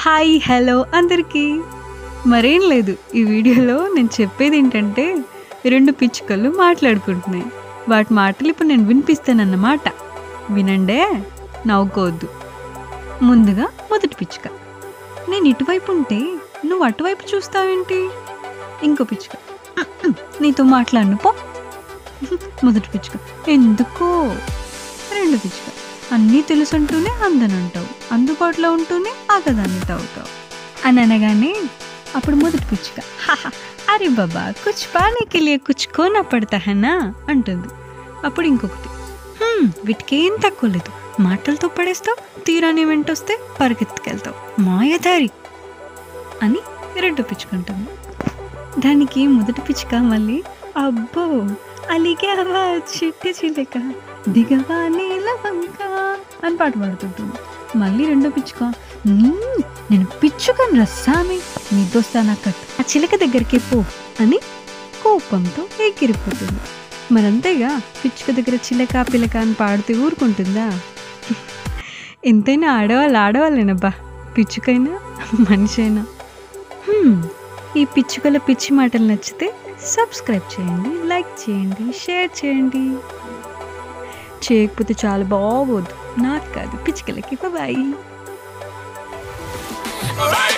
Hi hello అందరికీ మరేం లేదు ఈ వీడియోలో నేను చెప్పేది ఏంటంటే రెండు పిచ్చుకలు మాట్లాడుకుంటున్నాయి వాటి మాటలు ఇప్పుడు నేను వినిపిస్తానన్నమాట వినండే నవ్వుకోవద్దు ముందుగా మొదటి పిచ్చుక నేను ఇటువైపు ఉంటే నువ్వు అటువైపు చూస్తావేంటి ఇంకో పిచ్చుక నీతో మాట్లాడను పో మొదటి పిచ్చుక ఎందుకో రెండు పిచ్చుక అన్నీ తెలుసుంటూనే అందనంటావు అందుబాటులో ఉంటూనే ఆగదాన్ని తాగుతావు అని అనగానే అప్పుడు మొదటి పిచ్చుక "హాహా, అరే బాబా కుచ్ పానే కే లియే కుచ్ కోనా పడతా హనా అంటుంది అప్పుడు ఇంకొకటి "హ్మ్, వీటికేం తక్కువ లేదు మాటలతో పడేస్తావు తీరాని వెంటొస్తే పరిగెత్తుకెళ్తావు మాయదారి అని రెండు పిచ్చుకుంటుంది దానికి మొదటి పిచ్చుక మళ్ళీ అబ్బో అలిగావా చిట్టి చిలిక దిగవా నీల వంక అని పాట పాడుతుంటుంది మళ్ళీ రెండో పిచ్చుక "నీ, నేను పిచ్చుకని రస్సామి నీ దోస్తానా కట్ ఆ చిలక దగ్గరికి పో అని కోపంతో ఎగిరిపోతుంది మరంతేగా పిచ్చుక దగ్గర చిలక పిలక అని పాడితే ఊరుకుంటుందా ఎంతైనా ఆడవాళ్ళు ఆడవాళ్ళేనబ్బా పిచ్చుకైనా మనిషి అయినా హ్మ్, ఈ పిచ్చుకల పిచ్చి మాటలు నచ్చితే సబ్స్క్రైబ్ చేయండి లైక్ చేయండి షేర్ చేయండి చేయకపోతే చాలా బాగోదు నాకు కాదు పిచ్చుకలకి బాయ్ Bye.